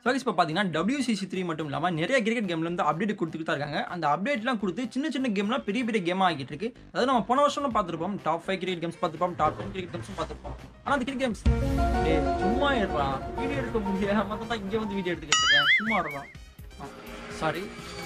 focus இப்போ பார்த்தீங்கன்னா WCC three மட்டும் இல்லாமல் நிறைய கிரிக்கெட் கேம்ல இருந்து அப்டேட் கொடுத்துட்டு தான் இருக்காங்க அந்த அப்டேட்லாம் கொடுத்து சின்ன சின்ன கேம்லாம் பெரிய பெரிய கேமாக ஆகிட்டு இருக்கு அதாவது நம்ம போன வருஷம்லாம் பார்த்துருப்போம் டாப் ஃபைவ் கிரிக்கெட் கேம்ஸ் பார்த்துருப்போம் டாப் டென் கிரிக்கெட் கேம்ஸும் பார்த்துருப்போம் ஆனால் அந்த கிரிக்கெட் கேம்ஸ் சும்மா இருப்பான் வீடியோ எடுக்க முடியாம தான் இங்கே வந்து வீடியோ எடுத்துக்கிட்டு இருக்கேன் சும்மா இருப்பான் சாரி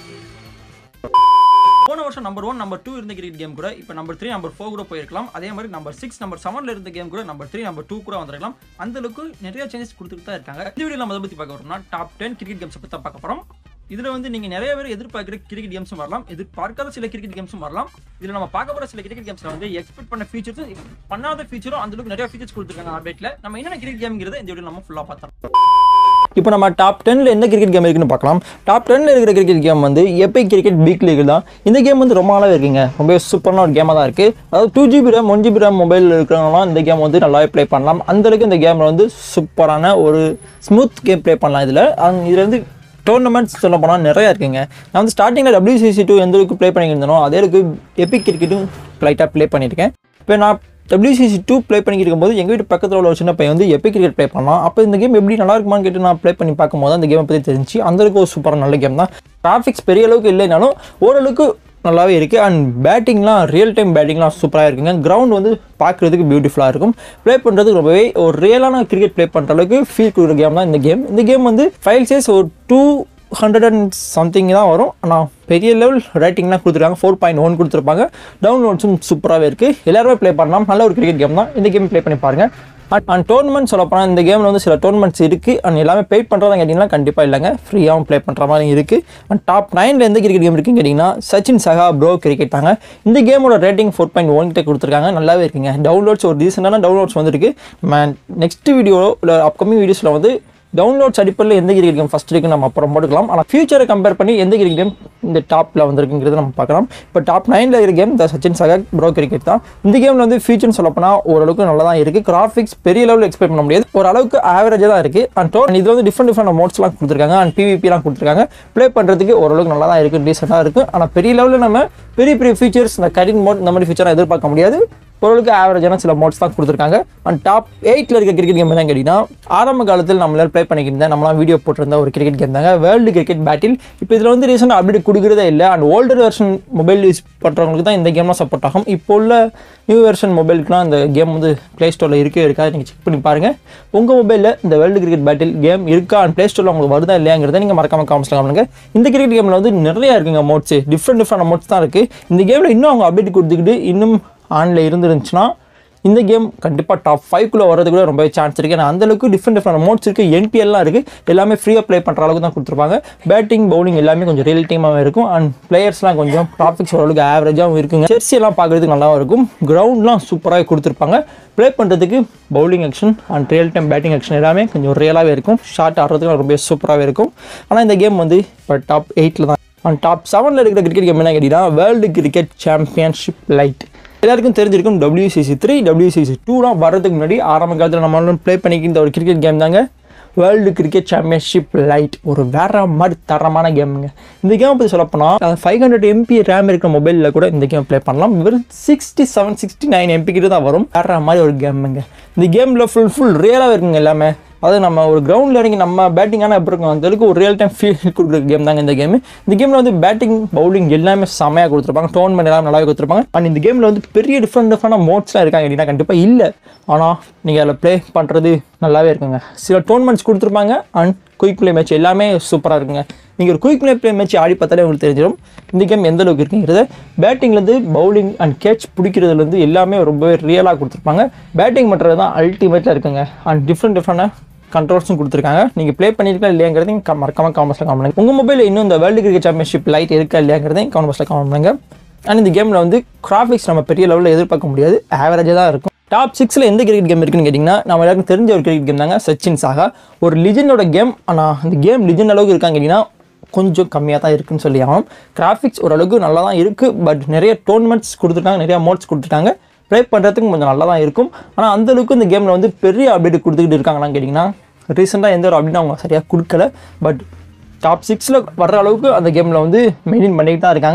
போன வருஷம் நம்பர் ஒன் நம்பர் டூ இருந்த கிரிக்கெட் கேம் கூட இப்போ நம்பர் த்ரீ நம்பர் ஃபோர் கூட போயிருக்கலாம் அதே மாதிரி நம்பர் சிக்ஸ் நம்பர் செவன்ல இருந்த கேம் கூட நம்பர் த்ரீ நம்பர் டூ கூட வந்திருக்கலாம் அந்த அளவுக்கு நிறைய சேஞ்சஸ் கொடுத்துட்டு தான் இருக்காங்க இந்த வீடியோ நம்ம அதை பற்றி பார்க்க வரோம்னா டாப் டென் கிரிக்கெட் கேம்ஸ் பற்றி தான் பார்க்க போகிறோம் இதில் வந்து நீங்கள் நிறைய பேர் எதிர்பார்க்குற கிரிக்கெட் கேம்ஸும் வரலாம் எதிர்பார்க்காத சில கிரிக்கெட் கேம்ஸும் வரலாம் இதில் நம்ம பார்க்க போகிற சில கிரிக்கெட் கேம்ஸில் வந்து எக்ஸ்பெக்ட் பண்ண ஃபீச்சர்ஸும் பண்ணாத ஃபீச்சரும் அந்த அளவுக்கு நிறைய ஃபீச்சர்ஸ் கொடுத்துருக்காங்க அப்டேட்டில் நம்ம என்னென்ன கிரிக்கெட் கேம்ங்கிறத இந்த வீடியோ நம்ம ஃபுல்லாக பார்த்தோம் இப்போ நம்ம டாப் டென்னில் எந்த கிரிக்கெட் கேம் இருக்குன்னு பார்க்கலாம் டாப் டென்னில் இருக்கிற கிரிக்கெட் கேம் வந்து எபிக் கிரிக்கெட் பிக் லீக் தான் இந்த கேம் வந்து ரொம்ப நாளாக இருக்குங்க ரொம்ப சூப்பரான ஒரு கேமாக தான் இருக்குது அதாவது two GB RAM one GB RAM mobile இருக்கிறவங்களாம் இந்த கேம் வந்து நல்லாவே ப்ளே பண்ணலாம் அந்த அளவுக்கு இந்த கேமில் வந்து சூப்பரான ஒரு ஸ்மூத் கேம் ப்ளே பண்ணலாம் இதில் இதில் வந்து டோர்னமெண்ட்ஸ் சொல்ல போனால் நிறையா இருக்குங்க நான் வந்து ஸ்டார்டிங்கில் WCC டூ எந்த அளவுக்கு ப்ளே பண்ணியிருந்தனோ அதே அளவுக்கு எபிக் கிரிக்கெட்டும் லைட்டாக ப்ளே பண்ணியிருக்கேன் இப்போ நான் WCC டூ ப்ளே பண்ணிக்கிட்டு இருக்கும்போது எங்கள் வீட்டு பக்கத்தில் உள்ள ஒரு சின்ன பையன் வந்து எபிக் கிரிக்கெட் ப்ளே பண்ணலாம் அப்போ இந்த கேம் எப்படி நல்லா இருக்குமான்னு கேட்டு நான் ப்ளே பண்ணி பார்க்கும்போது அந்த கேமை பற்றி தெரிஞ்சு அந்த அளவுக்கு ஒரு சூப்பரான நல்ல கேம் தான் கிராஃபிக்ஸ் பெரிய அளவுக்கு இல்லைனாலும் ஓரளவுக்கு நல்லாவே இருக்குது அண்ட் பேட்டிங்லாம் ரியல் டைம் பேட்டிங்லாம் சூப்பராக இருக்குங்க கிரவுண்ட் வந்து பார்க்குறதுக்கு பியூட்டிஃபுல்லாக இருக்கும் ப்ளே பண்ணுறதுக்கு ரொம்பவே ஒரு ரியலான கிரிக்கெட் ப்ளே பண்ணுற அளவுக்கு ஃபீல் கொடுக்குற கேம் தான் இந்த கேம் இந்த கேம் வந்து ஃபைவ் சைஸ் ஒரு டூ ஹண்ட்ரட் அண்ட் சம்திங் தான் வரும் ஆனால் பெரிய லெவல் ரேட்டிங்லாம் கொடுத்துருக்காங்க ஃபோர் பாயிண்ட் ஒன் கொடுத்துருப்பாங்க டவுன்லோட்ஸும் சூப்பராகவே இருக்குது எல்லாருமே ப்ளே பண்ணலாம் நல்ல ஒரு கிரிக்கெட் கேம் தான் இந்த கேம் ப்ளே பண்ணி பாருங்கள் அண்ட் அண்ட் டோர்னமெண்ட் சொல்ல போனால் இந்த கேமில் வந்து சில டோர்னமெண்ட்ஸ் இருக்குது அண்ட் எல்லாமே பெய்ட் பண்ணுறதா கேட்டிங்கன்னா கண்டிப்பாக இல்லைங்க ஃப்ரீயாகவும் ப்ளே பண்ணுற மாதிரி இருக்குது அண்ட் டாப் நைனில் எந்த கிரிக்கெட் கேம் இருக்குன்னு கேட்டிங்கன்னா சச்சின் சகா ப்ரோ கிரிக்கெட் தாங்க இந்த கேமோட ரேட்டிங் ஃபோர் பாயிண்ட் ஒன் கிட்ட கொடுத்துருக்காங்க நல்லாவே இருக்குங்க டவுன்லோட்ஸ் ஒரு ரீசெண்டான டவுன்லோட்ஸ் வந்துருக்கு நம்ம நெக்ஸ்ட் வீடியோ இல்லை அப்கமிங் வீடியோஸில் வந்து டவுன்லோட்ஸ் அடிப்படையில் எந்த கிரிக்கெட் கேம் ஃபஸ்ட் இருக்கு நம்ம அப்புறம் போட்டுக்கலாம் ஆனால் ஃபியூச்சரை கம்பேர் பண்ணி எந்த கிரிக்கெட் கேம் இந்த டாப்பில் வந்திருக்குங்கிறத நம்ம பார்க்கலாம் இப்போ டாப் நைனில் இருக்கிற game the Sachin saga pro cricket தான் இந்த கேமில் வந்து ஃபியூச்சர்னு சொல்லப்போனால் ஓரளவுக்கு நல்லா தான் இருக்குது கிராஃபிக்ஸ் பெரிய லெவலில் எக்ஸ்பெக்ட் பண்ண முடியாது ஓரளவுக்கு ஆவரேஜாக தான் இருக்குது அண்ட் டோன் இது வந்து டிஃப்ரெண்ட் டிஃப்ரெண்ட் மோட்ஸ்லாம் கொடுத்துருக்காங்க அண்ட் பிவிபிலாம் கொடுத்துருக்காங்க ப்ளே பண்ணுறதுக்கு ஓரளவுக்கு நல்லா தான் இருக்குது டீசெண்டாக இருக்குது ஆனால் பெரிய லெவலில் நம்ம பெரிய பெரிய ஃபீச்சர்ஸ் இந்த கரின் மோட் இந்த மாதிரி ஃபீச்சராக எதிர்பார்க்க முடியாது ஓரளவுக்கு ஆவரேஜான சில மோட்ஸ் தான் கொடுத்துருக்காங்க அண்ட் டாப் எயிட்டில் இருக்க கிரிக்கெட் கேம் என்ன கேட்டிங்கன்னா ஆரம்ப காலத்தில் நம்மளால் ப்ளே பண்ணிக்கிருந்தேன் நம்மளாம் வீடியோ போட்டிருந்த ஒரு கிரிக்கெட் கேம் தாங்க வேர்ல்டு கிரிக்கெட் பேட்டில் இப்போ இதில் வந்து ரீசெண்டாக அப்டேட் கொடுக்குறதே இல்லை and older version mobile use பண்ணுறவங்களுக்கு தான் இந்த கேம்லாம் சப்போர்ட் ஆகும் இப்போ உள்ள நியூ வெர்ஷன் மொபைலுக்குலாம் இந்த கேம் வந்து ப்ளே ஸ்டோரில் இருக்கே இருக்காது நீங்கள் செக் பண்ணி பாருங்கள் உங்கள் மொபைலில் இந்த வேர்ல்டு கிரிக்கெட் பேட்டில் கேம் இருக்கா அண்ட் ப்ளே ஸ்டோரில் உங்களுக்கு வருதா இல்லையாங்கிறத நீங்கள் மறக்காம காமிச்சில் காமிங்க இந்த கிரிக்கெட் கேமில் வந்து நிறையா இருக்குங்க மோட்ஸ் டிஃப்ரெண்ட் டிஃப்ரெண்ட் மோட்ஸ் தான் இருக்குது இந்த கேமில் இன்னும் அவங்க அப்டேட் கொடுத்துக்கிட்டு இன்னும் ஆனில் இருந்துருந்துச்சுன்னா இந்த கேம் கண்டிப்பாக டாப் ஃபைவ்க்குள்ளே வரதுக்கு கூட ரொம்பவே சான்ஸ் இருக்குது ஏன்னா அந்தளவுக்கு டிஃப்ரெண்ட் டிஃப்ரெண்ட் மோட்ஸ் இருக்குது என்பிஎல்லாம் இருக்குது எல்லாமே ஃப்ரீயாக ப்ளே பண்ணுற அளவுக்கு தான் கொடுத்துருப்பாங்க பேட்டிங் பவுலிங் எல்லாமே கொஞ்சம் ரியல் டைமாகவும் இருக்கும் அண்ட் பிளேயர்ஸ்லாம் கொஞ்சம் ப்ராஃபிக்ஸ் ஓரளவுக்கு ஆவரேஜாகவும் இருக்குங்க ஜெர்சி எல்லாம் பார்க்குறதுக்கு நல்லாவும் இருக்கும் கிரவுண்ட்லாம் சூப்பராக கொடுத்துருப்பாங்க ப்ளே பண்ணுறதுக்கு bowling action and real time batting action எல்லாமே கொஞ்சம் ரியலாகவே இருக்கும் ஷார்ட் ஆடுறதுக்கு ரொம்ப சூப்பராகவே இருக்கும் ஆனால் இந்த கேம் வந்து இப்போ டாப் எயிட்டில் தான் அண்ட் டாப் செவனில் இருக்கிற கிரிக்கெட் கேம் என்ன கேட்டிங்கன்னா வேர்ல்டு கிரிக்கெட் சாம்பியன்ஷிப் லைட் எல்லாருக்கும் தெரிஞ்சிருக்கும் WCC த்ரீ WCC டூலாம் வரதுக்கு முன்னாடி ஆரம்ப காலத்தில் நம்ம ப்ளே பண்ணிக்கிற ஒரு கிரிக்கெட் கேம் தாங்க வேர்ல்டு கிரிக்கெட் சாம்பியன்ஷிப் லைட் ஒரு வேற மாதிரி தரமான கேமுங்க இந்த கேம் பற்றி சொல்லப்போனால் ஃபைவ் ஹண்ட்ரட் எம்பி ரேம் இருக்கிற மொபைலில் கூட இந்த கேம் ப்ளே பண்ணலாம் வெறும் sixty seven sixty nine MB கிட்ட தான் வரும் வேற மாதிரி ஒரு கேமுங்க இந்த கேமில் ஃபுல் ஃபுல் ரியலாக இருக்குங்க எல்லாமே அது நம்ம ஒரு கிரவுண்டில் இறங்கி நம்ம பேட்டிங் ஆனால் எப்படி இருக்கும் அந்த அளவுக்கு ஒரு ரியல் டைம் ஃபீல் கொடுக்குற கேம் தாங்க இந்த கேம் இந்த கேமில் வந்து பேட்டிங் பவுலிங் எல்லாமே செமையாக கொடுத்துருப்பாங்க டோர்னமெண்ட் எல்லாம் நல்லாவே கொடுத்துருப்பாங்க அண்ட் இந்த கேமில் வந்து பெரிய டிஃப்ரெண்ட் டிஃப்ரெண்டான மோட்ஸ்லாம் இருக்காங்க அப்படின்னா கண்டிப்பாக இல்லை ஆனால் நீங்கள் அதில் ப்ளே பண்ணுறது நல்லாவே இருக்குங்க சில டோர்னமெண்ட்ஸ் கொடுத்துருப்பாங்க அண்ட் குயிக் ப்ளே மேட்ச் எல்லாமே சூப்பராக இருக்குங்க நீங்கள் ஒரு குயிக் ப்ளே ப்ளே மேட்ச் ஆடி பார்த்தாலே உங்களுக்கு தெரிஞ்சிடும் இந்த கேம் எந்த அளவுக்கு இருக்குங்கிறத பேட்டிங்லேருந்து பவுலிங் அண்ட் கேட்ச் பிடிக்கிறதுலேருந்து எல்லாமே ரொம்பவே ரியலாக கொடுத்துருப்பாங்க பேட்டிங் பண்ணுறது தான் அல்டிமேட்டாக இருக்குங்க அண்ட் டிஃப்ரெண்ட் டிஃப்ரெண்டாக கண்ட்ரோல்ஸும் கொடுத்துருக்காங்க நீங்கள் ப்ளே பண்ணியிருக்கா இல்லையாங்கிறதையும் க- மறக்காம காமெண்ட்ஸில் காமெண்ட் பண்ணுங்க உங்கள் மொபைலில் இன்னும் இந்த வேர்ல்டு கிரிக்கெட் சாம்பியன்ஷிப் லைட் இருக்கா இல்லையாங்கிறதையும் காமெண்ட்ஸில் காமெண்ட் பண்ணுங்க அண்ட் இந்த கேமில் வந்து கிராஃபிக்ஸ் நம்ம பெரிய லெவலில் எதிர்பார்க்க முடியாது ஆவரேஜாக தான் இருக்கும் டாப் சிக்ஸில் எந்த கிரிக்கெட் கேம் இருக்குன்னு கேட்டிங்கன்னா நம்ம எல்லாருக்கும் தெரிஞ்ச ஒரு கிரிக்கெட் கேம் தாங்க சச்சின் சாகா ஒரு லிஜெண்டோட கேம் ஆனால் அந்த கேம் லிஜெண்ட் அளவுக்கு இருக்கான்னு கேட்டிங்கன்னா கொஞ்சம் கம்மியாக தான் இருக்குன்னு சொல்லி ஆகணும் கிராஃபிக்ஸ் ஓரளவுக்கு நல்லா தான் இருக்குது பட் நிறைய டோர்னமெண்ட்ஸ் கொடுத்துருக்காங்க நிறைய மோட்ஸ் கொடுத்துருக்காங்க ப்ளே பண்ணுறதுக்கு கொஞ்சம் நல்லா தான் இருக்கும் ஆனால் அந்த அளவுக்கு இந்த கேமில் வந்து பெரிய அப்டேட் கொடுத்துக்கிட்டு இருக்காங்களான்னு கேட்டிங்கன்னா ரீசெண்டாக எந்த ஒரு அப்டேட் அவங்க சரியாக கொடுக்கல பட் டாப் சிக்ஸில் வர்ற அளவுக்கு அந்த கேமில் வந்து மெயின்டைன் பண்ணிக்கிட்டு தான் இருக்காங்க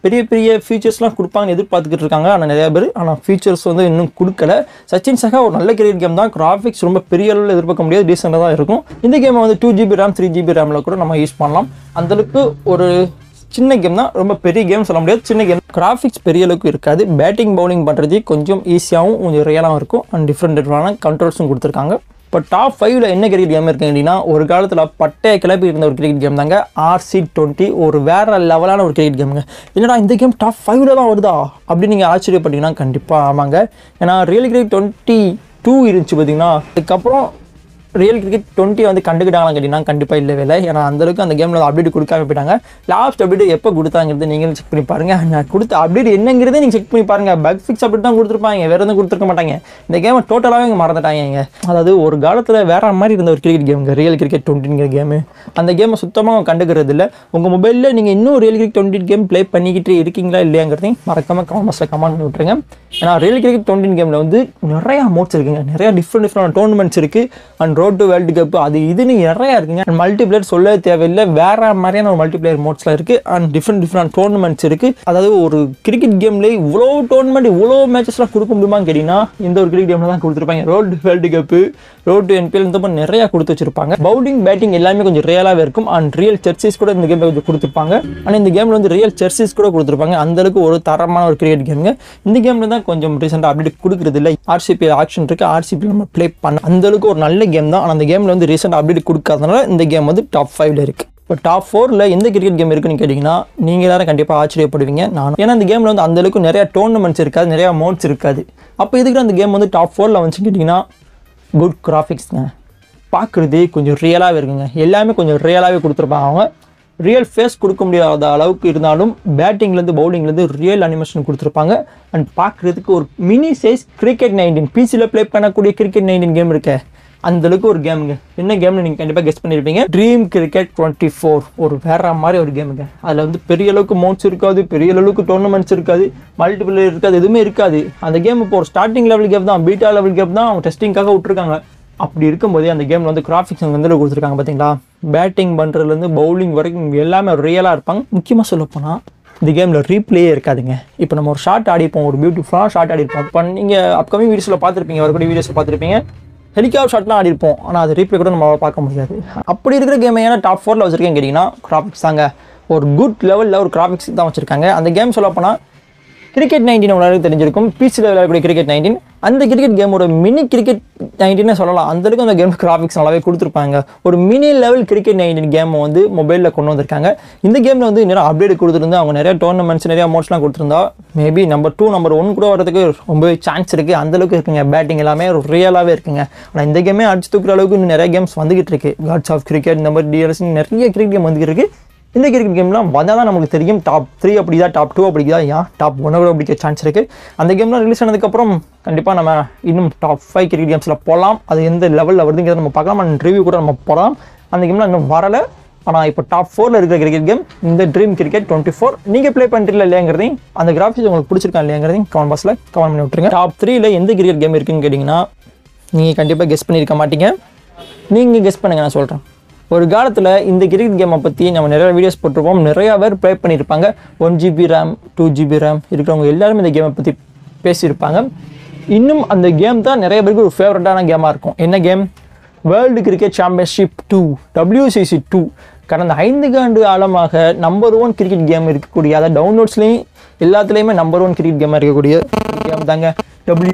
பெரிய பெரிய ஃபீச்சர்ஸ்லாம் கொடுப்பாங்கன்னு எதிர்பார்த்துக்கிட்டு இருக்காங்க ஆனால் நிறைய பேர் ஆனால் ஃபீச்சர்ஸ் வந்து இன்னும் கொடுக்கல சச்சின் சகா ஒரு நல்ல கிரிக்கெட் கேம் தான் கிராஃபிக்ஸ் ரொம்ப பெரிய அளவில் எதிர்பார்க்க முடியாது டீசெண்டாக தான் இருக்கும் இந்த கேமை வந்து two GB RAM three GB ரேமில் கூட நம்ம யூஸ் பண்ணலாம் அந்தளவுக்கு ஒரு சின்ன கேம் தான் ரொம்ப பெரிய கேம் சொல்ல முடியாது சின்ன கேம் கிராஃபிக்ஸ் பெரிய அளவுக்கு இருக்காது பேட்டிங் பவுலிங் பண்ணுறது கொஞ்சம் ஈஸியாகவும் கொஞ்சம் ரியலாகவும் இருக்கும் அண்ட் டிஃப்ரெண்ட் டிஃப்ரெண்டான கண்ட்ரோல்ஸும் கொடுத்துருக்காங்க இப்போ டாப் ஃபைவ்ல என்ன கிரிக்கெட் கேம் இருக்கு அப்படின்னா ஒரு காலத்தில் பட்டைய கிளப்பி இருந்த ஒரு கிரிக்கெட் கேம் தாங்க ஆர்சி டுவெண்ட்டி ஒரு வேற லெவலான ஒரு கிரிக்கெட் கேமுங்க என்னடா இந்த கேம் டாப் ஃபைவ்ல தான் வருதா அப்படின்னு நீங்கள் ஆச்சரியப்பட்டீங்கன்னா கண்டிப்பாக ஆமாங்க ஏன்னா ரியல் கிரிக்கெட் டுவெண்ட்டி டூ இருந்துச்சு பார்த்தீங்கன்னா அதுக்கப்புறம் ரியல் கிரிக்கெட் டுவெண்ட்டி வந்து கண்டுக்கிட்டாங்களான்னு கேட்டிங்கன்னா கண்டிப்பாக இல்லவே இல்லை ஏன்னா அந்தளவுக்கு அந்த கேமில் அப்டேட் கொடுக்காம போயிட்டாங்க லாஸ்ட் அப்டேட் எப்போ கொடுத்தாங்கிறது நீங்களும் செக் பண்ணி பாருங்க நான் கொடுத்த அப்டேட் என்னங்கிறதே நீங்கள் செக் பண்ணி பாருங்க பக் ஃபிக்ஸ் அப்டேட் தான் கொடுத்துருப்பாங்க வேறு எதுவும் கொடுத்துருக்க மாட்டாங்க இந்த கேமை டோட்டலாகவே இங்கே மறந்துட்டாங்க அதாவது ஒரு காலத்தில் வேற மாதிரி இருந்த ஒரு கிரிக்கெட் கேமுங்க ரியல் கிரிக்கெட் டுவெண்ட்டிங்கிற கேமு அந்த கேமை சுத்தமாக கண்டுக்கிறது இல்லை உங்கள் மொபைலில் நீங்கள் இன்னும் real cricket twenty game play பண்ணிக்கிட்டு இருக்கீங்களா இல்லையாங்கிறதையும் மறக்காமல் கமெண்ட் பாக்ஸில் கமெண்ட் பண்ணி விட்டுருங்க ஏன்னா ரியல் கிரிக்கெட் டுவெண்ட்டி கேமில் வந்து நிறையா மோட்ஸ் இருக்குங்க நிறையா டிஃப்ரெண்ட் டிஃப்ரெண்ட் டோர்னமெண்ட்ஸ் இருக்குது and road to world cup அது இதுன்னு நிறையா இருக்குங்க அண்ட் மல்டிபிளேயர் சொல்ல தேவையில்லை வேற மாதிரியான ஒரு மல்டிபிளேயர் மோட்ஸ்லாம் இருக்குது அண்ட் டிஃப்ரெண்ட் டிஃப்ரெண்ட் டோர்னமெண்ட்ஸ் இருக்குது அதாவது ஒரு கிரிக்கெட் கேம்லேயே இவ்வளோ டோர்னமெண்ட் இவ்வளோ மேட்சஸ்லாம் கொடுக்க முடியுமான்னு கேட்டிங்கன்னா இந்த ஒரு கிரிக்கெட் கேமில் தான் கொடுத்துருப்பாங்க road world cup road to NPL இந்த மாதிரி நிறையா கொடுத்து வச்சிருப்பாங்க பவுலிங் பேட்டிங் எல்லாமே கொஞ்சம் ரியலாகவே இருக்கும் அண்ட் ரியல் சர்ச்சஸ் கூட இந்த கேமில் கொஞ்சம் கொடுத்துருப்பாங்க ஆனால் இந்த கேமில் வந்து ரியல் சர்ச்சஸ் கூட கொடுத்துருப்பாங்க அந்த அளவுக்கு ஒரு தரமான ஒரு கிரிக்கெட் கேமுங்க இந்த கேமில் தான் கொஞ்சம் ரீசெண்டாக அப்டேட் கொடுக்குறது இல்லை ஆர்சிபி ஆக்ஷன் இருக்குது ஆர்சிபி நம்ம ப்ளே பண்ண அந்த அளவுக்கு ஒரு நல்ல கேம் தான் ஆனால் அந்த கேமில் வந்து ரீசெண்டாக அப்டேட் கொடுக்காதனால இந்த கேம் வந்து டாப் ஃபைவ்ல இருக்குது இப்போ டாப் ஃபோரில் எந்த கிரிக்கெட் கேம் இருக்குன்னு கேட்டிங்கன்னா நீங்கள் எல்லாரும் கண்டிப்பாக ஆச்சரியப்படுவீங்க நானும் ஏன்னா இந்த கேமில் வந்து அந்த அளவுக்கு நிறைய டோர்னமெண்ட்ஸ் இருக்காது நிறையா மோட்ஸ் இருக்காது அப்போ எதுக்கு அந்த கேம் வந்து டாப் ஃபோரில் வந்துச்சுன்னு கேட்டிங்கன்னா குட் கிராஃபிக்ஸ்ங்க பார்க்குறது கொஞ்சம் ரியலாகவே இருக்குங்க எல்லாமே கொஞ்சம் ரியலாகவே கொடுத்துருப்பாங்க அவங்க ரியல் ஃபேஸ் கொடுக்க முடியாத அளவுக்கு இருந்தாலும் பேட்டிங்லேருந்து பவுலிங்லேருந்து ரியல் அனிமேஷன் கொடுத்துருப்பாங்க அண்ட் பார்க்குறதுக்கு ஒரு மினி சைஸ் கிரிக்கெட் நைன்டீன் பிசியில் ப்ளே பண்ணக்கூடிய கிரிக்கெட் நைன்டீன் கேம் இருக்கே அந்த அளவுக்கு ஒரு கேமுங்க என்ன கேம்னு நீங்கள் கண்டிப்பாக கெஸ் பண்ணியிருப்பீங்க ட்ரீம் கிரிக்கெட் டுவெண்ட்டி ஃபோர் ஒரு வேற மாதிரி ஒரு கேமுங்க அதில் வந்து பெரிய அளவுக்கு மோட்ஸ் இருக்காது பெரிய அளவுக்கு டோர்னமெண்ட்ஸ் இருக்காது மல்டிபிள் இருக்காது எதுவுமே இருக்காது அந்த கேம் இப்போ ஒரு ஸ்டார்டிங் லெவல் கேம் தான் பீட்டா லெவல் கேம் தான் அவங்க டெஸ்டிங்காக விட்டுருக்காங்க அப்படி இருக்கும்போதே அந்த கேமில் வந்து கிராஃபிக்ஸ் வந்து கொடுத்துருக்காங்க பார்த்தீங்களா பேட்டிங் பண்ணுறதுலேருந்து பவுலிங் வரைக்கும் எல்லாமே ரியலாக இருப்பாங்க முக்கியமாக சொல்லப்போனால் இந்த கேமில் ரீப்ளேயே இருக்காதுங்க இப்போ நம்ம ஒரு ஷார்ட் ஆடிப்போம் ஒரு பியூட்டிஃபுல்லாக ஷார்ட் ஆடிப்போம் இப்போ நீங்கள் அப்கமிங் வீடியோஸில் பார்த்துருப்பீங்க வரக்கூடிய வீடியோஸில் பார்த்துருப்பீங்க ஹெலிகாப்டர் ஷாட்லாம் ஆடிருப்போம் ஆனால் அது ரீப்ளே கூட நம்ம பார்க்க முடியாது அப்படி இருக்கிற கேம் ஏன்னா டாப் ஃபோரில் வச்சிருக்கேன் கேட்டிங்கன்னா கிராஃபிக்ஸ் தாங்க ஒரு குட் லெவலில் ஒரு கிராஃபிக்ஸ் தான் வச்சுருக்காங்க அந்த கேம் சொல்லப்போனால் கிரிக்கெட் நைன்டீன் உங்களுக்கு தெரிஞ்சிருக்கும் பிசியில் விளையாடக்கூடிய கிரிக்கெட் நைன்டீன் அந்த கிரிக்கெட் கேமோட மினி கிரிக்கெட் நைன்டீனே சொல்லலாம் அந்த அளவுக்கு அந்த கேம் கிராஃபிக்ஸ் நல்லாவே கொடுத்துருப்பாங்க ஒரு மினி லெவல் கிரிக்கெட் நைன்டீன் கேமை வந்து மொபைலில் கொண்டு வந்திருக்காங்க இந்த கேமில் வந்து நிறைய அப்டேட் கொடுத்துருந்து அவங்க நிறைய டோர்னமெண்ட்ஸ் நிறைய அமௌண்ட்ஸ்லாம் கொடுத்துருந்தா maybe number two number one கூட வரதுக்கு ரொம்பவே சான்ஸ் இருக்குது அந்த அளவுக்கு இருக்குங்க பேட்டிங் எல்லாமே ஒரு ரியலாகவே இருக்குங்க ஆனால் இந்த கேமே அடிச்சு தூக்குற அளவுக்கு இன்னும் நிறைய கேம்ஸ் வந்துகிட்டு இருக்கு காட்ஸ் ஆஃப் கிரிக்கெட் இந்த மாதிரி டிஎல்எஸ் நிறைய கிரிக்கெட் கேம் வந்துகிட்டு இருக்கு இந்த கிரிக்கெட் கேம்லாம் வந்தால் தான் நமக்கு தெரியும் டாப் த்ரீ அப்படி தான் டாப் டூ அப்படி தான் ஏன் டாப் ஒன் கூட பிடிக்க சான்ஸ் இருக்குது அந்த கேம்லாம் ரிலீஸ் ஆனதுக்கப்புறம் கண்டிப்பாக நம்ம இன்னும் டாப் ஃபைவ் கிரிக்கெட் கேம்ஸில் போகலாம் அது எந்த லெவலில் வருதுங்கிறத நம்ம பார்க்கலாம் அண்ட் ரிவ்யூ கூட நம்ம போகலாம் அந்த கேம்லாம் இன்னும் வரலை ஆனால் இப்போ டாப் ஃபோரில் இருக்கிற கிரிக்கெட் கேம் இந்த ட்ரீம் கிரிக்கெட் டுவெண்ட்டி ஃபோர் நீங்கள் ப்ளே பண்ணுறீங்களா இல்லையாங்கிறதையும் அந்த கிராஃபிக்ஸ் உங்களுக்கு பிடிச்சிருக்கா இல்லையாங்கிறதையும் கமெண்ட் பாக்ஸில் கமெண்ட் பண்ணி விட்டுருங்க டாப் த்ரீல எந்த கிரிக்கெட் கேம் இருக்குன்னு கேட்டிங்கன்னா நீங்கள் கண்டிப்பாக கெஸ் பண்ணியிருக்க மாட்டீங்க நீங்கள் கெஸ் பண்ணுங்க நான் சொல்கிறேன் ஒரு காலத்தில் இந்த கிரிக்கெட் கேமை பற்றி நம்ம நிறைய வீடியோஸ் போட்டிருப்போம் நிறையா பேர் ப்ளே பண்ணியிருப்பாங்க one GB RAM two GB RAM இருக்கிறவங்க எல்லாருமே இந்த கேமை பற்றி பேசியிருப்பாங்க இன்னும் அந்த கேம் தான் நிறைய பேருக்கு ஒரு ஃபேவரட்டான கேமாக இருக்கும் என்ன game world cricket championship two WCC two கடந்த ஐந்து ஆண்டு காலமாக நம்பர் ஒன் கிரிக்கெட் கேம் இருக்கக்கூடிய அதாவது டவுன்லோட்ஸ்லேயும் எல்லாத்துலேயுமே நம்பர் ஒன் கிரிக்கெட் கேமாக இருக்கக்கூடிய கேம் தாங்க டபிள்யூ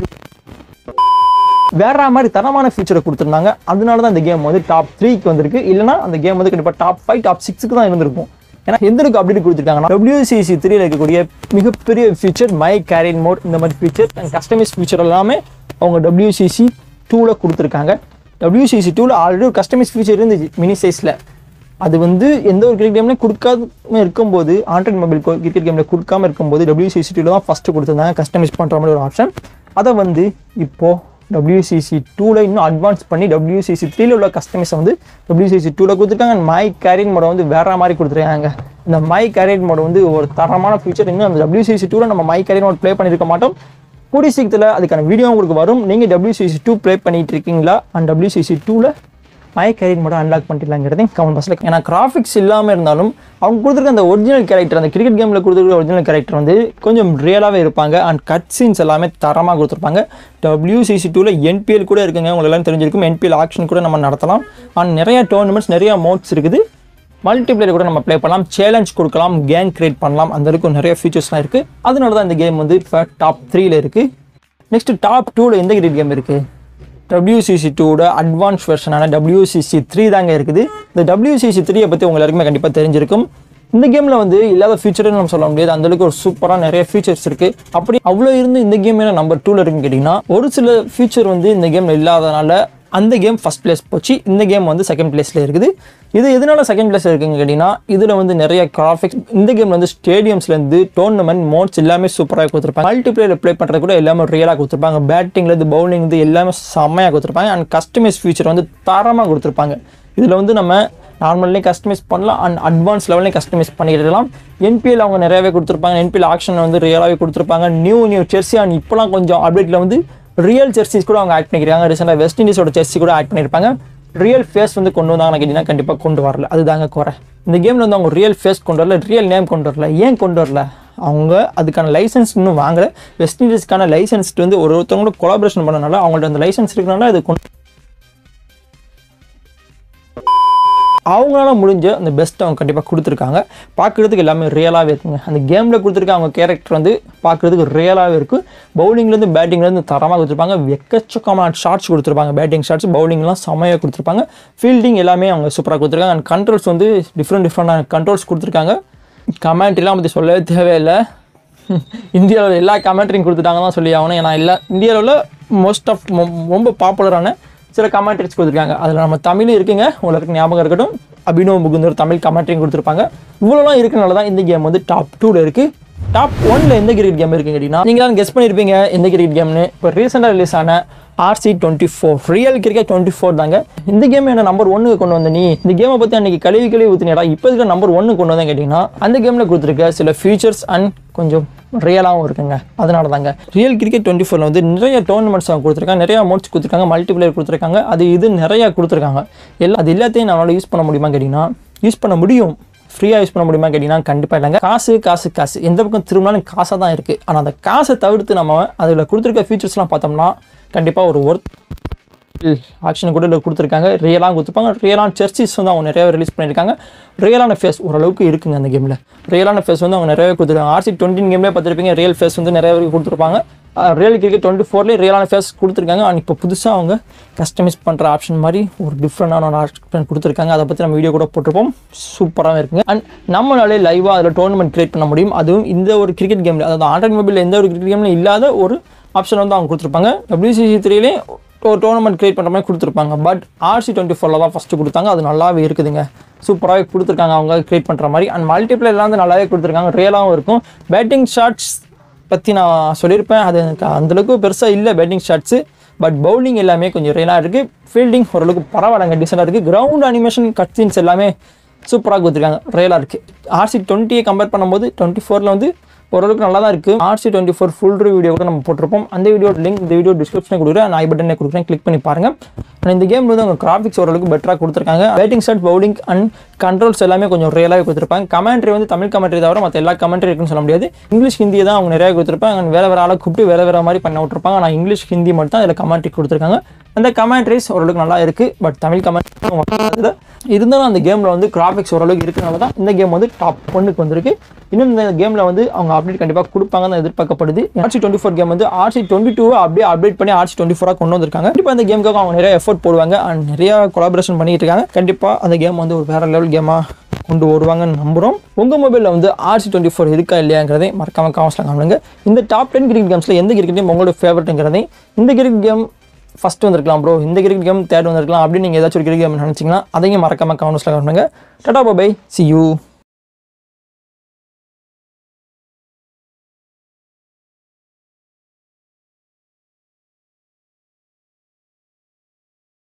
வேற மாதிரி தரமான ஃபீச்சரை கொடுத்துருந்தாங்க அதனால தான் இந்த கேம் வந்து டாப் த்ரீக்கு வந்திருக்கு இல்லைனா அந்த கேம் வந்து கண்டிப்பாக டாப் ஃபைவ் டாப் சிக்ஸுக்கு தான் இருந்திருக்கும் ஏன்னா எந்த அளவுக்கு அப்டேட் கொடுத்துருக்காங்கன்னா WCC த்ரீல இருக்கக்கூடிய மிகப்பெரிய ஃபீச்சர் மை கேரியன் மோட் இந்த மாதிரி ஃபீச்சர் அண்ட் கஸ்டமைஸ் ஃபீச்சர் எல்லாமே அவங்க WCC டூவில் கொடுத்துருக்காங்க WCC டூவில் ஆல்ரெடி ஒரு கஸ்டமைஸ் ஃபீச்சர் இருந்துச்சு மினி சைஸில் அது வந்து எந்த ஒரு கிரிக்கெட் கேம்லையும் கொடுக்காம இருக்கும்போது ஆண்ட்ராய்ட் மொபைல் கிரிக்கெட் கேமில் கொடுக்காம இருக்கும்போது WCC டூவில் தான் ஃபஸ்ட்டு கொடுத்துருந்தாங்க கஸ்டமைஸ் பண்ணுற மாதிரி ஒரு ஆப்ஷன் அதை வந்து இப்போது WCC டூவில் இன்னும் அட்வான்ஸ் பண்ணி WCC த்ரீல உள்ள கஸ்டமைஸை வந்து WCC டூவில் கொடுத்துருக்காங்க மை கேரியன் மோட வந்து வேற மாதிரி கொடுத்துருக்காங்க இந்த மை கேரியன் மோட வந்து ஒரு தரமான ஃபீச்சர் இன்னும் அந்த WCC டூவில் நம்ம மை கேரியன் மோட் ப்ளே பண்ணியிருக்க மாட்டோம் கூடிய சீக்கிரத்தில் அதுக்கான வீடியோ உங்களுக்கு வரும் நீங்கள் WCC டூ ப்ளே பண்ணிட்டு இருக்கீங்களா அண்ட் WCC டூவில் மை கேரியர் மட்டும் அன்லாக் பண்ணிடலாங்கிறதையும் கமெண்ட் பாக்ஸில் ஏன்னா கிராஃபிக்ஸ் இல்லாமல் இருந்தாலும் அவங்க கொடுத்துருக்க அந்த ஒரிஜினல் கேரக்டர் அந்த கிரிக்கெட் கேமில் கொடுத்துருக்க ஒரிஜினல் கேரக்டர் வந்து கொஞ்சம் ரியலாகவே இருப்பாங்க அண்ட் கட் சீன்ஸ் எல்லாமே தரமாக கொடுத்துருப்பாங்க WCC டூவில் என்பிஎல் கூட இருக்குங்க உங்களுக்கு எல்லாம் தெரிஞ்சிருக்கும் என்பிஎல் ஆக்ஷன் கூட நம்ம நடத்தலாம் அண்ட் நிறைய டோர்னமெண்ட்ஸ் நிறைய மோட்ஸ் இருக்குது மல்டிப்ளேயர் கூட நம்ம ப்ளே பண்ணலாம் சேலஞ்ச் கொடுக்கலாம் கேங் கிரியேட் பண்ணலாம் அந்த அளவுக்கு நிறைய ஃபீச்சர்ஸ்லாம் இருக்குது அதனால தான் இந்த கேம் வந்து இப்போ டாப் த்ரீல இருக்குது நெக்ஸ்ட் டாப் டூவில் எந்த கிரிக்கெட் கேம் இருக்குது WCC டூவோட அட்வான்ஸ் வெர்ஷனான WCC த்ரீ தாங்க இருக்குது இந்த WCC த்ரீயை பற்றி உங்க எல்லாருக்குமே கண்டிப்பாக தெரிஞ்சிருக்கும் இந்த கேமில் வந்து இல்லாத ஃபீச்சர்னு நம்ம சொல்ல முடியாது அந்த அளவுக்கு ஒரு சூப்பராக நிறைய ஃபீச்சர்ஸ் இருக்குது அப்படி அவ்வளோ இருந்து இந்த கேம் என்ன நம்பர் டூவில் இருக்குன்னு கேட்டிங்கன்னா ஒரு சில ஃபீச்சர் வந்து இந்த கேமில் இல்லாதனால அந்த கேம் ஃபஸ்ட் பிளேஸ் போச்சு இந்த கேம் வந்து செகண்ட் பிளேஸில் இருக்குது இது எதனால செகண்ட் பிளேஸ் இருக்குன்னு கேட்டிங்கன்னா இதில் வந்து நிறைய கிராஃபிக்ஸ் இந்த கேமில் வந்து ஸ்டேடியம்ஸ்லேருந்து டோர்னமெண்ட் மோட்ஸ் எல்லாமே சூப்பராக கொடுத்துருப்பாங்க மல்டிப்ளேயர் ப்ளே பண்ணுறது கூட எல்லாமே ரியலாக கொடுத்துருப்பாங்க பேட்டிங்லேருந்து பவுலிங்லேருந்து எல்லாமே செம்மையாக கொடுத்துருப்பாங்க அண்ட் கஸ்டமைஸ் ஃபீச்சர் வந்து தரமாக கொடுத்துருப்பாங்க இதில் வந்து நம்ம நார்மல்லையும் கஸ்டமைஸ் பண்ணலாம் அண்ட் அட்வான்ஸ் லெவல்லையும் கஸ்டமைஸ் பண்ணிடலாம் என்பிஎல் அவங்க நிறையவே கொடுத்துருப்பாங்க என்பிஎல் ஆக்ஷன் வந்து ரியலாகவே கொடுத்துருப்பாங்க நியூ நியூ செர்சி அண்ட் இப்போலாம் கொஞ்சம் அப்டேட்டில் வந்து ரியல் ஜெர்சிஸ் கூட அவங்க ஆட் பண்ணிக்கிறாங்க ரீசெண்டாக வெஸ்ட் இண்டீஸோட ஜெர்சி கூட ஆட் பண்ணியிருப்பாங்க ரியல் ஃபேஸ் வந்து கொண்டு வந்தாங்கன்னு கேட்டிங்கன்னா கண்டிப்பாக கொண்டு வரல அதுதாங்க குறை இந்த கேமில் வந்து அவங்க ரியல் ஃபேஸ் கொண்டு வரல ரியல் நேம் கொண்டு வரல ஏன் கொண்டு வரல அவங்க அதுக்கான லைசன்ஸ் இன்னும் வாங்கல வெஸ்ட் இண்டீஸ்க்கான லைசன்ஸ் வந்து ஒரு ஒருத்தவங்க கூட கொலாபரேஷன் பண்ணனால அவங்கள்ட்ட அந்த லைசன்ஸ் இருக்கனால அது கொண்டு அவங்களால முடிஞ்ச அந்த பெஸ்ட் அவங்க கண்டிப்பாக கொடுத்துருக்காங்க பார்க்குறதுக்கு எல்லாமே ரியலாகவே இருக்குங்க அந்த கேமில் கொடுத்துருக்க அவங்க கேரக்டர் வந்து பார்க்குறதுக்கு ரியலாகவே இருக்கும் பவுலிங்லேருந்து பேட்டிங்லேருந்து தரமாக கொடுத்துருப்பாங்க எக்கச்சக்கமான ஷார்ட்ஸ் கொடுத்துருப்பாங்க பேட்டிங் ஷார்ட்ஸ் பவுலிங்லாம் செமையாக கொடுத்துருப்பாங்க ஃபீல்டிங் எல்லாமே அவங்க சூப்பராக கொடுத்துருக்காங்க அண்ட் கண்ட்ரோல்ஸ் வந்து டிஃப்ரெண்ட் டிஃப்ரெண்டான கண்ட்ரோல்ஸ் கொடுத்துருக்காங்க கமெண்ட்ரிலாம் பற்றி சொல்லவே தேவையில்லை இந்தியாவில் எல்லா கமெண்ட்ரியும் கொடுத்துட்டாங்க தான் சொல்லி ஆகணும் ஏன்னா எல்லா இந்தியாவில் மோஸ்ட் ஆஃப் ரொம்ப பாப்புலரான சில கமெண்ட்ரிஸ் கொடுத்துருக்காங்க அதில் நம்ம தமிழும் இருக்குங்க உங்களுக்கு ஞாபகம் இருக்கட்டும் அபினவ் முகுந்தர் தமிழ் கமெண்ட்ரியும் கொடுத்துருப்பாங்க இவ்வளோலாம் இருக்கனால தான் இந்த கேம் வந்து டாப் டூவில் இருக்குது டாப் ஒன்ல எந்த கிரிக்கெட் கேம் இருக்குன்னு கேட்டிங்கன்னா நீங்கள் தான் கெஸ் பண்ணியிருப்பீங்க எந்த கிரிக்கெட் கேம்னு இப்போ ரீசெண்டாக ரிலீஸ் ஆன RC twenty four real cricket twenty four தாங்க இந்த கேம் என்ன நம்பர் ஒன்று கொண்டு வந்த நீ இந்த கேமை பற்றி அன்றைக்கி கழுவி கழுவி ஊற்றினடா இப்போ இருக்கிற நம்பர் ஒன்று கொண்டு வந்தேன் கேட்டிங்கன்னா அந்த கேமில் கொடுத்துருக்க சில ஃபீச்சர்ஸ் அண்ட் கொஞ்சம் ரியலாகவும் இருக்குங்க அதனால தாங்க ரியல் கிரிக்கெட் டுவெண்ட்டி ஃபோரில் வந்து நிறைய டோர்னமெண்ட்ஸ் அவங்க கொடுத்துருக்காங்க நிறைய அமௌண்ட்ஸ் கொடுத்துருக்காங்க மல்டிப்ளேயர் கொடுத்துருக்காங்க அது இது நிறையா கொடுத்துருக்காங்க எல்லா அது எல்லாத்தையும் நம்மளால் யூஸ் பண்ண முடியுமா கேட்டிங்கன்னா யூஸ் பண்ண முடியும் ஃப்ரீயாக யூஸ் பண்ண முடியுமா கேட்டிங்கன்னா கண்டிப்பாக இல்லைங்க காசு காசு காசு எந்த பக்கம் திரும்பினாலும் காசாக தான் இருக்குது ஆனால் அந்த காசை தவிர்த்து நம்ம அதில் கொடுத்துருக்க ஃபீச்சர்ஸ்லாம் பார்த்தோம்னா கண்டிப்பாக ஒரு ஒர்த் ஆக்ஷன் கூட இதில் கொடுத்துருக்காங்க ரியலாக கொடுத்துருப்பாங்க ரியலான செர்சிஸ் வந்து அவங்க நிறையவே ரிலீஸ் பண்ணியிருக்காங்க ரியலான ஃபேஸ் ஓரளவுக்கு இருக்குங்க அந்த கேமில் ரியலான ஃபேஸ் வந்து அவங்க நிறையவே கொடுத்துருக்காங்க ஆர்சி டுவெண்ட்டின் கேம்லேயே பார்த்துருப்பீங்க ரியல் ஃபேஸ் வந்து நிறைய பேருக்கு கொடுத்துருப்பாங்க ரியல் கிரிக்கெட் டுவெண்ட்டி ஃபோர்லேயே ரியலான ஃபேஸ் கொடுத்துருக்காங்க அண்ட் இப்போ புதுசாக அவங்க கஸ்டமைஸ் பண்ணுற ஆப்ஷன் மாதிரி ஒரு டிஃப்ரெண்டான ஒரு ஆப்ஷன் கொடுத்துருக்காங்க அதை பற்றி நம்ம வீடியோ கூட போட்டிருப்போம் சூப்பராக இருக்குங்க அண்ட் நம்மளாலே லைவாக அதில் டோர்னமெண்ட் கிரியேட் பண்ண முடியும் அதுவும் இந்த ஒரு கிரிக்கெட் கேமில் அதாவது ஆண்ட்ராய்ட் மொபைலில் எந்த ஒரு கிரிக்கெட் கேமில் இல்லாத ஒரு ஆப்ஷன் வந்து அவங்க கொடுத்துருப்பாங்க WCC த்ரீலே ஒரு டோர்னமெண்ட் கிரியேட் பண்ணுற மாதிரி கொடுத்துருப்பாங்க பட் ஆர்சி டுவெண்ட்டி ஃபோரில் தான் ஃபஸ்ட்டு கொடுத்தாங்க அது நல்லாவே இருக்குதுங்க சூப்பராகவே கொடுத்துருக்காங்க அவங்க கிரியேட் பண்ணுற மாதிரி அண்ட் மல்டிப்ளேயர்லாம் வந்து நல்லாவே கொடுத்துருக்காங்க ரியலாகவும் இருக்கும் பேட்டிங் ஷாட்ஸ் பற்றி நான் சொல்லியிருப்பேன் அது எனக்கு அந்தளவுக்கு பெருசாக இல்லை பேட்டிங் ஷாட்ஸு பட் பவுலிங் எல்லாமே கொஞ்சம் ரியலாக இருக்குது ஃபீல்டிங் ஓரளவுக்கு பரவாயில்லைங்க டீசெண்டாக இருக்குது கிரவுண்ட் அனிமேஷன் கட் சீன்ஸ் எல்லாமே சூப்பராக கொடுத்துருக்காங்க ரியலாக இருக்குது ஆர்சி டுவெண்ட்டியை கம்பேர் பண்ணும்போது டுவெண்ட்டி ஃபோரில் வந்து ஓரளவுக்கு நல்லா தான் இருக்குது RC twenty four full review video கூட நம்ம போட்டிருப்போம் அந்த வீடியோ லிங்க் இந்த வீடியோ டிஸ்கிரிப்ஷனில் கொடுக்குறேன் நான் ஐ பட்டனே கொடுக்குறேன் கிளிக் பண்ணி பாருங்கள் ஆனால் இந்த கேம் வந்து அவங்க கிராஃபிக்ஸ் ஓரளவுக்கு பெட்டராக கொடுத்துருக்காங்க batting shot bowling and controls எல்லாமே கொஞ்சம் ரியலாகவே கொடுத்துருப்பாங்க கமெண்ட்ரி வந்து தமிழ் கமெண்ட்ரி தவிர மற்ற எல்லா கமெண்ட்ரி இருக்குன்னு சொல்ல முடியாது இங்கிலீஷ் ஹிந்தியை தான் அவங்க நிறைய கொடுத்துருப்பாங்க and வேறு வேறு ஆளை கூப்பிட்டு வேறு வேறு மாதிரி பண்ண விட்ருப்பாங்க ஆனால் இங்கிலீஷ் ஹிந்தி மட்டும் தான் இதில் கமெண்ட்ரி கொடுத்துருக்காங்க அந்த கமெண்ட்ரிஸ் ஓரளவுக்கு நல்லா இருக்குது பட் தமிழ் கமெண்ட்ரி இருந்தாலும் அந்த கேமில் வந்து கிராஃபிக்ஸ் ஓரளவுக்கு இருக்கனால தான் இந்த கேம் வந்து டாப் ஒன்றுக்கு வந்திருக்கு இன்னும் இந்த கேமில் வந்து அவங்க அப்டேட் கண்டிப்பாக கொடுப்பாங்கன்னு எதிர்பார்க்கப்படுது ஆர்சி டுவெண்ட்டி ஃபோர் கேம் வந்து ஆர்சி டுவெண்ட்டி டூ அப்படியே அப்டேட் பண்ணி ஆர்சி டுவெண்ட்டி ஃபோராக கொண்டு வந்திருக்காங்க கண்டிப்பாக அந்த கேமுக்காக அவங்க நிறைய எஃபோர்ட் போடுவாங்க அண்ட் நிறைய கொலாபரேஷன் பண்ணிட்டு இருக்காங்க கண்டிப்பாக அந்த கேம் வந்து ஒரு வேற லெவல் கேமாக கொண்டு வருவாங்கன்னு நம்புகிறோம் உங்கள் மொபைலில் வந்து ஆர்சி டுவெண்ட்டி ஃபோர் இருக்கா இல்லையாங்கிறதை மறக்காம காமிச்சில் காமிடுங்க இந்த டாப் டென் கிரிக்கெட் கேம்ஸில் எந்த கிரிக்கெட் கேம் உங்களோட ஃபேவரட்டுங்கிறதை இந்த கிரிக்கெட் கேம் ஃபஸ்ட்டு வந்திருக்கலாம் ப்ரோ இந்த கிரிக்கெட் கேம் தேர்ட் வந்திருக்கலாம் அப்படின்னு நீங்கள் ஏதாச்சும் ஒரு கிரிக்கெட் கேம் நினச்சிங்கன்னா அதையும் மறக்காம கமெண்ட்ஸில் காமிடுங்க டாடா பை சி யூ